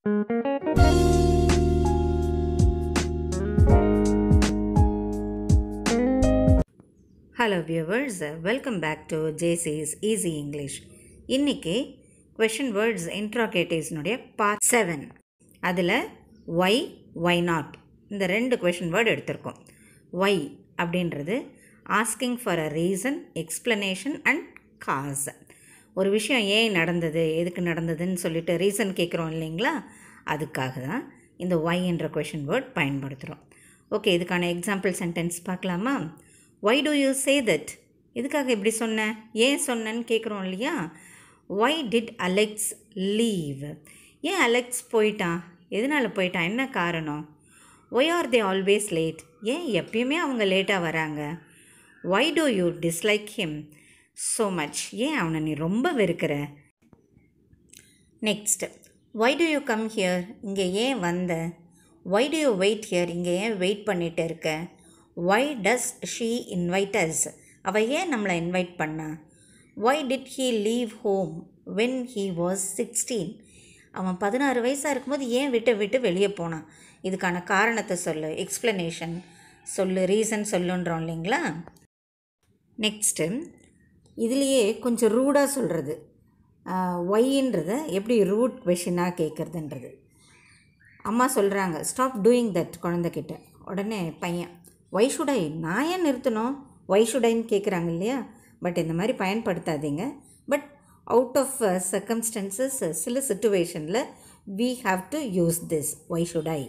hello viewers welcome back to ஜேசிஸ் easy English இன்னைக்கு question words இன்ட்ராகேட்டிவ்ஸ்னுடைய பார்ட் செவன் அதில் ஒய் ஒய் நாட் இந்த ரெண்டு கொஷின் வேர்டு எடுத்திருக்கோம் ஒய் அப்படின்றது asking for a reason explanation and cause ஒரு விஷயம் ஏன் நடந்தது எதுக்கு நடந்ததுன்னு சொல்லிட்டு ரீசன் கேட்குறோம் இல்லைங்களா அதுக்காக தான் இந்த ஒய் என்ற கொஷின் வேர்ட் பயன்படுத்துகிறோம் ஓகே இதுக்கான எக்ஸாம்பிள் சென்டென்ஸ் பார்க்கலாமா why do you say that எதுக்காக இப்படி சொன்னேன் ஏன் சொன்னேன்னு கேட்குறோம் இல்லையா ஒய் டிட் அலெக்ஸ் லீவ் ஏன் அலெக்ஸ் போயிட்டான் எதனால் போயிட்டான் என்ன காரணம் why are they always late ஏன் எப்பயுமே அவங்க லேட்டாக வராங்க why do you dislike him so much ஏன் அவனை நீ ரொம்ப வெறுக்கிற next why do you come here இங்கே ஏன் வந்த why do you wait here இங்கே ஏன் வெயிட் பண்ணிட்டு இருக்க why does she invite us அவள் ஏன் நம்மளை இன்வைட் பண்ணா why did he leave home when he was sixteen அவன் பதினாறு வயசாக இருக்கும்போது ஏன் விட்டு விட்டு வெளியே போனான் இதுக்கான காரணத்தை சொல்லு எக்ஸ்ப்ளனேஷன் சொல்லு ரீசன் சொல்லுன்றோம் இல்லைங்களா நெக்ஸ்ட்டு இதுலேயே கொஞ்சம் ரூடாக சொல்கிறது ஒய்ன்றத எப்படி ரூட் கொஷினாக கேட்குறதுன்றது அம்மா சொல்கிறாங்க ஸ்டாப் டூயிங் தட் குழந்தைகிட்ட உடனே பையன் ஒய் ஷுடை நான் ஏன் நிறுத்தணும் ஒய் ஷுடைன்னு கேட்குறாங்க இல்லையா பட் இந்த மாதிரி பயன்படுத்தாதீங்க பட் அவுட் ஆஃப் சர்க்கம்ஸ்டன்சஸ் சில சுச்சுவேஷனில் we have to use this why ஷுடை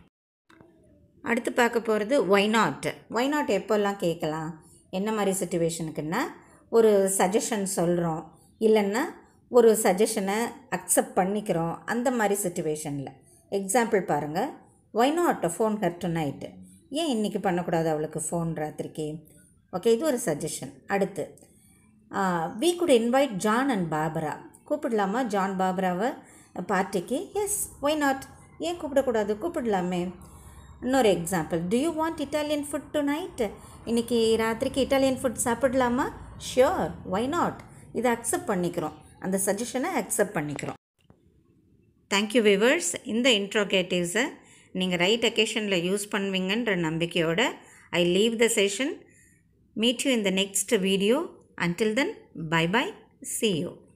அடுத்து பார்க்க போகிறது ஒய் நாட் ஒய் நாட் எப்போல்லாம் கேட்கலாம் என்ன மாதிரி சுச்சுவேஷனுக்குன்னா ஒரு சஜஷன் சொல்கிறோம் இல்லைன்னா ஒரு சஜஷனை அக்செப்ட் பண்ணிக்கிறோம் அந்த மாதிரி சுச்சுவேஷனில் எக்ஸாம்பிள் பாருங்கள் why not phone her tonight ஏன் இன்றைக்கி பண்ணக்கூடாது அவளுக்கு ஃபோன் ராத்திரிக்கு ஓகே இது ஒரு சஜஷன் அடுத்து we could invite John and Barbara கூப்பிடலாமா ஜான் பாபராவை பார்ட்டிக்கு எஸ் ஒய் நாட் ஏன் கூப்பிடக்கூடாது கூப்பிடலாமே இன்னொரு example do you want Italian food tonight இன்றைக்கி ராத்திரிக்கு இட்டாலியன் ஃபுட் சாப்பிடலாமா ஷியோர் ஒய் நாட் இதை அக்செப்ட் பண்ணிக்கிறோம் அந்த சஜஷனை அக்செப்ட் பண்ணிக்கிறோம் தேங்க்யூ விவர்ஸ் இந்த இன்ட்ரோகேட்டிவ்ஸை நீங்கள் ரைட் அக்கேஷனில் யூஸ் பண்ணுவீங்கன்ற நம்பிக்கையோட I leave the session meet you in the next video until then bye bye see you